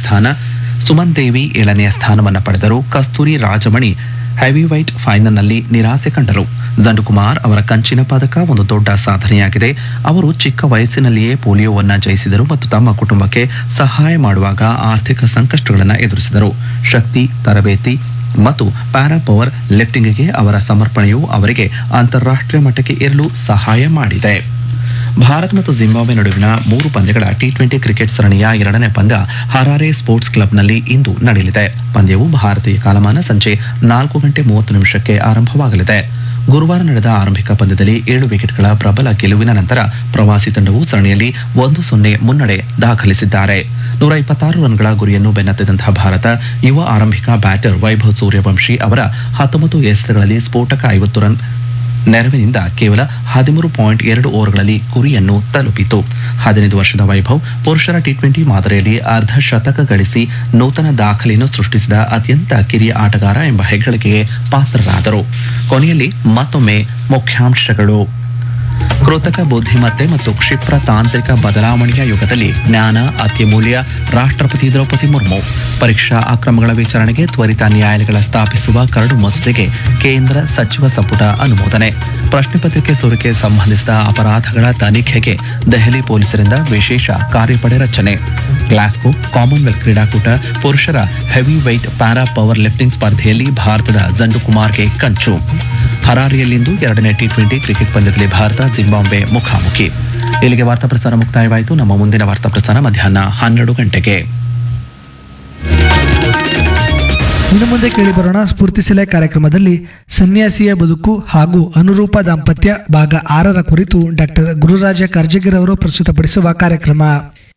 ಸ್ಥಾನ ಸುಮನ್ ದೇವಿ ಏಳನೆಯ ಸ್ಥಾನವನ್ನು ಪಡೆದರು ಕಸ್ತೂರಿ ರಾಜಮಣಿ ಹೆವಿವೈಟ್ ಫೈನಲ್ನಲ್ಲಿ ನಿರಾಸೆ ಕಂಡರು ಜಂಡುಕುಮಾರ್ ಅವರ ಕಂಚಿನ ಪದಕ ಒಂದು ದೊಡ್ಡ ಸಾಧನೆಯಾಗಿದೆ ಅವರು ಚಿಕ್ಕ ವಯಸ್ಸಿನಲ್ಲಿಯೇ ಪೋಲಿಯೋವನ್ನು ಜಯಿಸಿದರು ಮತ್ತು ತಮ್ಮ ಕುಟುಂಬಕ್ಕೆ ಸಹಾಯ ಮಾಡುವಾಗ ಆರ್ಥಿಕ ಸಂಕಷ್ಟಗಳನ್ನು ಎದುರಿಸಿದರು ಶಕ್ತಿ ತರಬೇತಿ ಮತ್ತು ಪ್ಯಾರಾ ಪವರ್ ಲಿಫ್ಟಿಂಗ್ಗೆ ಅವರ ಸಮರ್ಪಣೆಯು ಅವರಿಗೆ ಅಂತಾರಾಷ್ಟ್ರೀಯ ಮಟ್ಟಕ್ಕೆ ಏರಲು ಸಹಾಯ ಮಾಡಿದೆ ಭಾರತ ಮತ್ತು ಜಿಂಬಾಬ್ವೆ ನಡುವಿನ ಮೂರು ಪಂದ್ಯಗಳ ಟಿ ಟ್ವೆಂಟಿ ಕ್ರಿಕೆಟ್ ಸರಣಿಯ ಎರಡನೇ ಪಂದ್ಯ ಹರಾರೆ ಸ್ಪೋರ್ಟ್ಸ್ ಕ್ಲಬ್ನಲ್ಲಿ ಇಂದು ನಡೆಯಲಿದೆ ಪಂದ್ಯವು ಭಾರತೀಯ ಕಾಲಮಾನ ಸಂಜೆ ನಾಲ್ಕು ಗಂಟೆ ಮೂವತ್ತು ನಿಮಿಷಕ್ಕೆ ಆರಂಭವಾಗಲಿದೆ ಗುರುವಾರ ನಡೆದ ಆರಂಭಿಕ ಪಂದ್ಯದಲ್ಲಿ ಏಳು ವಿಕೆಟ್ಗಳ ಪ್ರಬಲ ಗೆಲುವಿನ ನಂತರ ಪ್ರವಾಸಿ ತಂಡವು ಸರಣಿಯಲ್ಲಿ ಒಂದು ಸೊನ್ನೆ ಮುನ್ನಡೆ ದಾಖಲಿಸಿದ್ದಾರೆ ನೂರ ಇಪ್ಪತ್ತಾರು ರನ್ಗಳ ಗುರಿಯನ್ನು ಬೆನ್ನತ್ತಿದಂತಹ ಭಾರತ ಯುವ ಆರಂಭಿಕ ಬ್ಯಾಟರ್ ವೈಭವ್ ಸೂರ್ಯವಂಶಿ ಅವರ ಹತ್ತೊಂಬತ್ತು ಎಸೆತಗಳಲ್ಲಿ ಸ್ಫೋಟಕ ಐವತ್ತು ರನ್ ನೆರವಿನಿಂದ ಕೇವಲ ಹದಿಮೂರು ಪಾಯಿಂಟ್ ಎರಡು ಓವರ್ಗಳಲ್ಲಿ ಗುರಿಯನ್ನು ತಲುಪಿತು ಹದಿನೈದು ವರ್ಷದ ವೈಭವ್ ಪುರುಷರ ಟಿ ಟ್ವೆಂಟಿ ಮಾದರಿಯಲ್ಲಿ ಅರ್ಧ ಶತಕ ಗಳಿಸಿ ನೂತನ ದಾಖಲೆಯನ್ನು ಸೃಷ್ಟಿಸಿದ ಅತ್ಯಂತ ಕಿರಿಯ ಆಟಗಾರ ಎಂಬ ಹೆಗ್ಗಳಿಕೆಗೆ ಪಾತ್ರರಾದರು ಕೊನೆಯಲ್ಲಿ ಮತ್ತೊಮ್ಮೆ ಮುಖ್ಯಾಂಶಗಳು ಕೃತಕ ಬುದ್ಧಿಮತ್ತೆ ಮತ್ತು ಕ್ಷಿಪ್ರ ತಾಂತ್ರಿಕ ಬದಲಾವಣೆಯ ಯುಗದಲ್ಲಿ ಜ್ಞಾನ ಅತ್ಯಮೂಲ್ಯ ರಾಷ್ಟ್ರಪತಿ ದ್ರೌಪದಿ ಮುರ್ಮು ಪರೀಕ್ಷಾ ಅಕ್ರಮಗಳ ವಿಚಾರಣೆಗೆ ತ್ವರಿತ ನ್ಯಾಯಾಲಯಗಳ ಸ್ಥಾಪಿಸುವ ಕರಡು ಮಸೂದೆಗೆ ಕೇಂದ್ರ ಸಚಿವ ಸಂಪುಟ ಅನುಮೋದನೆ ಪ್ರಶ್ನೆ ಪತ್ರಿಕೆ ಸೋರಿಕೆ ಸಂಬಂಧಿಸಿದ ಅಪರಾಧಗಳ ತನಿಖೆಗೆ ದೆಹಲಿ ಪೊಲೀಸರಿಂದ ವಿಶೇಷ ಕಾರ್ಯಪಡೆ ರಚನೆ ಗ್ಲಾಸ್ಗೋ ಕಾಮನ್ವೆಲ್ತ್ ಕ್ರೀಡಾಕೂಟ ಪುರುಷರ heavy weight para power lifting ಸ್ಪರ್ಧೆಯಲ್ಲಿ ಭಾರತದ ಜಂಡು ಕುಮಾರ್ಗೆ ಕಂಚು ಹರಾರಿಯಲ್ಲಿಂದು ಎರಡನೇ ಟಿ ಟ್ವೆಂಟಿ ಕ್ರಿಕೆಟ್ ಪಂದ್ಯದಲ್ಲಿ ಭಾರತ ಜಿಂಬಾಬ್ವೆ ಮುಖಾಮುಖಿ ಇಲ್ಲಿಗೆ ವಾರ್ತಾ ಪ್ರಸಾರ ಮುಕ್ತಾಯವಾಯಿತು ನಮ್ಮ ಮುಂದಿನ ವಾರ್ತಾ ಪ್ರಸಾರ ಮಧ್ಯಾಹ್ನ ಹನ್ನೆರಡು ಗಂಟೆಗೆ ಇನ್ನು ಮುಂದೆ ಕೇಳಿ ಬರೋಣ ಸ್ಫೂರ್ತಿ ಸೆಲೆ ಕಾರ್ಯಕ್ರಮದಲ್ಲಿ ಸನ್ಯಾಸಿಯ ಬದುಕು ಹಾಗೂ ಅನುರೂಪ ದಾಂಪತ್ಯ ಭಾಗ ಆರರ ಕುರಿತು ಡಾಕ್ಟರ್ ಗುರುರಾಜ ಕರ್ಜಗಿರವರು ಪ್ರಸ್ತುತಪಡಿಸುವ ಕಾರ್ಯಕ್ರಮ